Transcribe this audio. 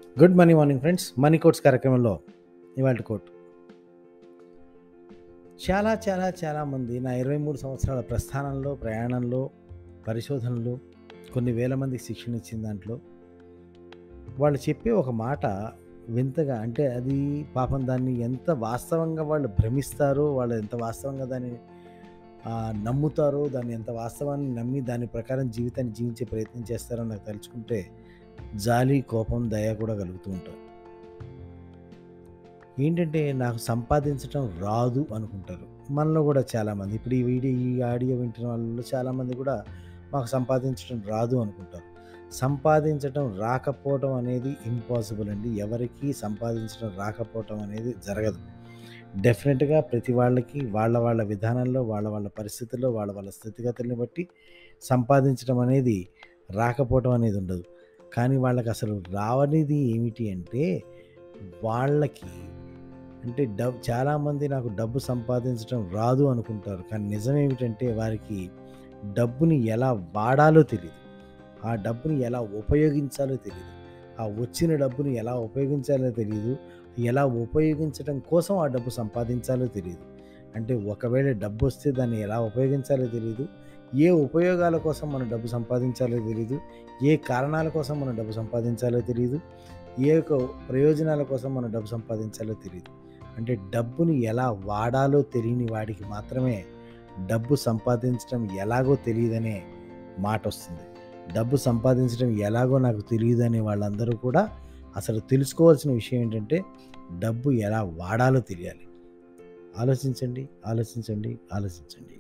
good morning morning friends money quotes కార్యక్రమంలో ఇవాళ coat చాలా చాలా చాలామంది నా ఇరవై మూడు సంవత్సరాల ప్రస్థానంలో ప్రయాణంలో పరిశోధనలు కొన్ని వేల మందికి శిక్షణ ఇచ్చిన దాంట్లో వాళ్ళు చెప్పే ఒక మాట వింతగా అంటే అది పాపం దాన్ని ఎంత వాస్తవంగా వాళ్ళు భ్రమిస్తారో వాళ్ళు ఎంత వాస్తవంగా దాన్ని ఆ, నమ్ముతారో దాన్ని ఎంత వాస్తవాన్ని నమ్మి దాని ప్రకారం జీవితాన్ని జీవించే ప్రయత్నం చేస్తారో నాకు తలుచుకుంటే జాలి కోపం దయ కూడా కలుగుతూ ఉంటారు ఏంటంటే నాకు సంపాదించడం రాదు అనుకుంటారు మనలో కూడా చాలామంది ఇప్పుడు ఈ వీడియో ఈ ఆడియో వింటున్న వాళ్ళలో చాలామంది కూడా మాకు సంపాదించడం రాదు అనుకుంటారు సంపాదించడం రాకపోవడం అనేది ఇంపాసిబుల్ అండి ఎవరికి సంపాదించడం రాకపోవడం అనేది జరగదు డెఫినెట్గా ప్రతి వాళ్ళకి వాళ్ళ వాళ్ళ విధానంలో వాళ్ళ వాళ్ళ పరిస్థితుల్లో వాళ్ళ వాళ్ళ స్థితిగతుల్ని బట్టి సంపాదించడం అనేది రాకపోవడం అనేది ఉండదు కానీ వాళ్ళకి అసలు రావనిది ఏమిటి అంటే వాళ్ళకి అంటే డబ్ చాలామంది నాకు డబ్బు సంపాదించడం రాదు అనుకుంటారు కానీ నిజం ఏమిటంటే వారికి డబ్బుని ఎలా వాడాలో తెలియదు ఆ డబ్బుని ఎలా ఉపయోగించాలో తెలియదు ఆ వచ్చిన డబ్బుని ఎలా ఉపయోగించాలో తెలియదు ఎలా ఉపయోగించడం కోసం ఆ డబ్బు సంపాదించాలో తెలియదు అంటే ఒకవేళ డబ్బు వస్తే దాన్ని ఎలా ఉపయోగించాలో తెలియదు ఏ ఉపయోగాల కోసం మనం డబ్బు సంపాదించాలో తెలియదు ఏ కారణాల కోసం మనం డబ్బు సంపాదించాలో తెలియదు ఏ యొక్క ప్రయోజనాల కోసం మనం డబ్బు సంపాదించాలో తెలియదు అంటే డబ్బుని ఎలా వాడాలో తెలియని వాడికి మాత్రమే డబ్బు సంపాదించడం ఎలాగో తెలియదనే మాట వస్తుంది డబ్బు సంపాదించడం ఎలాగో నాకు తెలియదనే వాళ్ళందరూ కూడా అసలు తెలుసుకోవాల్సిన విషయం ఏంటంటే డబ్బు ఎలా వాడాలో తెలియాలి ఆలోచించండి ఆలోచించండి ఆలోచించండి